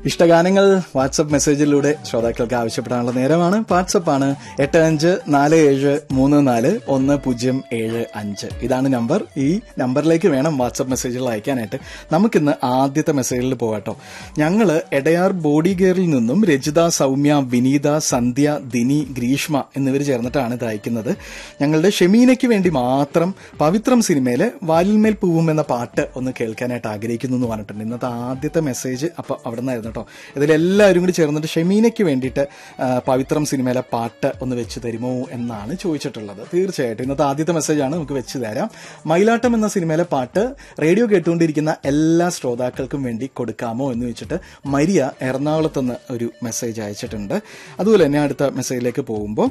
ഇഷ്ടഗാനങ്ങൾ വാട്സപ്പ് മെസ്സേജിലൂടെ ശ്രോതാക്കൾക്ക് ആവശ്യപ്പെടാനുള്ള നേരമാണ് വാട്സപ്പ് ആണ് എട്ട് അഞ്ച് നാല് ഏഴ് മൂന്ന് നാല് ഒന്ന് പൂജ്യം ഏഴ് അഞ്ച് ഇതാണ് നമ്പർ ഈ നമ്പറിലേക്ക് വേണം വാട്സപ്പ് മെസ്സേജുകൾ അയക്കാനായിട്ട് നമുക്കിന്ന് ആദ്യത്തെ മെസ്സേജിൽ പോകട്ടോ ഞങ്ങള് എടയാർ ബോഡി ഗെയറിൽ നിന്നും രജിത സൗമ്യ വിനീത സന്ധ്യ ദിനി ഗ്രീഷ്മ എന്നിവർ ചേർന്നിട്ടാണ് ഇത് അയക്കുന്നത് ഞങ്ങളുടെ ഷെമീനയ്ക്ക് വേണ്ടി മാത്രം പവിത്രം സിനിമയിലെ വാലിന്മേൽ പൂവും എന്ന പാട്ട് ഒന്ന് കേൾക്കാനായിട്ട് ആഗ്രഹിക്കുന്നു എന്ന് പറഞ്ഞിട്ടുണ്ട് ഇന്നത്തെ ആദ്യത്തെ മെസ്സേജ് അപ്പൊ അവിടെ നിന്നായിരുന്നു കേട്ടോ ഇതിലെല്ലാവരും കൂടി ചേർന്നിട്ട് ഷെമീനയ്ക്ക് വേണ്ടിയിട്ട് ആ, പവിത്രം സിനിമയിലെ പാട്ട് ഒന്ന് വെച്ച് തരുമോ എന്നാണ് ചോദിച്ചിട്ടുള്ളത് തീർച്ചയായിട്ടും ഇന്നത്തെ ആദ്യത്തെ മെസ്സേജാണ് നമുക്ക് വെച്ച് തരാം മയിലാട്ടം എന്ന സിനിമയിലെ പാട്ട് റേഡിയോ കേട്ടുകൊണ്ടിരിക്കുന്ന എല്ലാ ശ്രോതാക്കൾക്കും വേണ്ടി കൊടുക്കാമോ എന്ന് വെച്ചിട്ട് മരിയ എറണാകുളത്തുനിന്ന് ഒരു മെസ്സേജ് അയച്ചിട്ടുണ്ട് അതുപോലെ തന്നെ അടുത്ത മെസ്സേജിലേക്ക് പോകുമ്പോൾ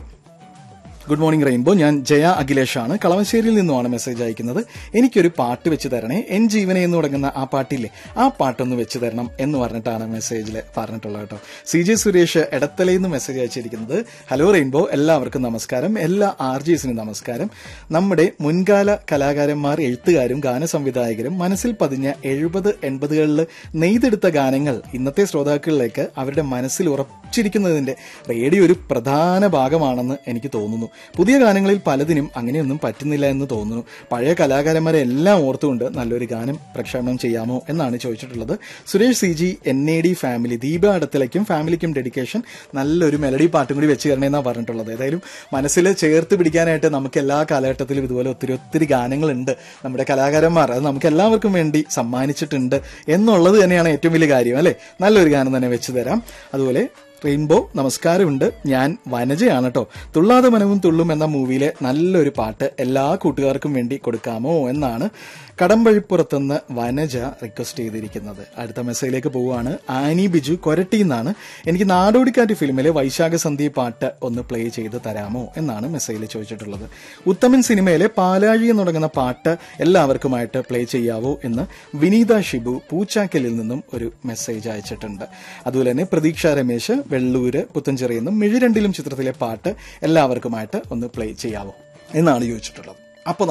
ഗുഡ് മോർണിംഗ് റെയിൻബോ ഞാൻ ജയ അഖിലേഷാണ് കളമശ്ശേരിയിൽ നിന്നുമാണ് മെസ്സേജ് അയക്കുന്നത് എനിക്കൊരു പാട്ട് വെച്ച് തരണേ എൻ ജീവനെ എന്ന് തുടങ്ങുന്ന ആ പാട്ടില്ലേ ആ പാട്ടൊന്ന് വെച്ച് തരണം എന്ന് പറഞ്ഞിട്ടാണ് മെസ്സേജിൽ പറഞ്ഞിട്ടുള്ളത് കേട്ടോ സി ജെ സുരേഷ് എടത്തലയിൽ നിന്ന് മെസ്സേജ് അയച്ചിരിക്കുന്നത് ഹലോ റെയിൻബോ എല്ലാവർക്കും നമസ്കാരം എല്ലാ ആർ ജിസിനും നമസ്കാരം നമ്മുടെ മുൻകാല കലാകാരന്മാർ എഴുത്തുകാരും ഗാനസംവിധായകരും മനസ്സിൽ പതിഞ്ഞ എഴുപത് എൺപതുകളിൽ നെയ്തെടുത്ത ഗാനങ്ങൾ ഇന്നത്തെ ശ്രോതാക്കളിലേക്ക് അവരുടെ മനസ്സിൽ ഉറച്ചിരിക്കുന്നതിന്റെ റേഡിയോ ഒരു പ്രധാന ഭാഗമാണെന്ന് എനിക്ക് തോന്നുന്നു പുതിയ ഗാനങ്ങളിൽ പലതിനും അങ്ങനെയൊന്നും പറ്റുന്നില്ല എന്ന് തോന്നുന്നു പഴയ കലാകാരന്മാരെ എല്ലാം ഓർത്തുകൊണ്ട് നല്ലൊരു ഗാനം പ്രക്ഷേപണം ചെയ്യാമോ എന്നാണ് ചോദിച്ചിട്ടുള്ളത് Suresh C G N A D family Deepa അടത്തലയ്ക്കും ഫാമിലിക്കും ഡെഡിക്കേഷൻ നല്ലൊരു മെലഡി പാട്ടും കൂടി വെച്ച് തരണമെന്നാണ് പറഞ്ഞിട്ടുള്ളത് ഏതായാലും മനസ്സിൽ ചേർത്ത് പിടിക്കാനായിട്ട് നമുക്ക് എല്ലാ കാലഘട്ടത്തിലും ഇതുപോലെ ഒത്തിരി ഒത്തിരി ഗാനങ്ങളുണ്ട് നമ്മുടെ കലാകാരന്മാർ അത് നമുക്ക് എല്ലാവർക്കും വേണ്ടി സമ്മാനിച്ചിട്ടുണ്ട് എന്നുള്ളത് തന്നെയാണ് ഏറ്റവും വലിയ കാര്യം അല്ലെ നല്ലൊരു ഗാനം തന്നെ വെച്ച് തരാം അതുപോലെ റെയിൻബോ നമസ്കാരമുണ്ട് ഞാൻ വനജയാണ് കേട്ടോ തുള്ളാതെ മനവും തുള്ളും എന്ന മൂവിയിലെ നല്ലൊരു പാട്ട് എല്ലാ കൂട്ടുകാർക്കും വേണ്ടി കൊടുക്കാമോ എന്നാണ് കടമ്പഴിപ്പുറത്തുനിന്ന് വനജ റിക്വസ്റ്റ് ചെയ്തിരിക്കുന്നത് അടുത്ത മെസ്സേജിലേക്ക് പോവുകയാണ് ആനി ബിജു കൊരട്ടി എന്നാണ് എനിക്ക് നാടോടിക്കാറ്റ് ഫിലിമിലെ വൈശാഖ സന്ധി പാട്ട് ഒന്ന് പ്ലേ ചെയ്ത് തരാമോ എന്നാണ് മെസ്സേജിൽ ചോദിച്ചിട്ടുള്ളത് ഉത്തമൻ സിനിമയിലെ പാലാഴി എന്ന് തുടങ്ങുന്ന പാട്ട് എല്ലാവർക്കുമായിട്ട് പ്ലേ ചെയ്യാവോ എന്ന് വിനീത ഷിബു പൂച്ചാക്കലിൽ നിന്നും ഒരു മെസ്സേജ് അയച്ചിട്ടുണ്ട് അതുപോലെ തന്നെ പ്രതീക്ഷ രമേശ് വെള്ളൂര് പുത്തഞ്ചിറയിൽ നിന്നും മിഴിരണ്ടിലും ചിത്രത്തിലെ പാട്ട് എല്ലാവർക്കുമായിട്ട് ഒന്ന് പ്ലേ ചെയ്യാവോ എന്നാണ് ചോദിച്ചിട്ടുള്ളത്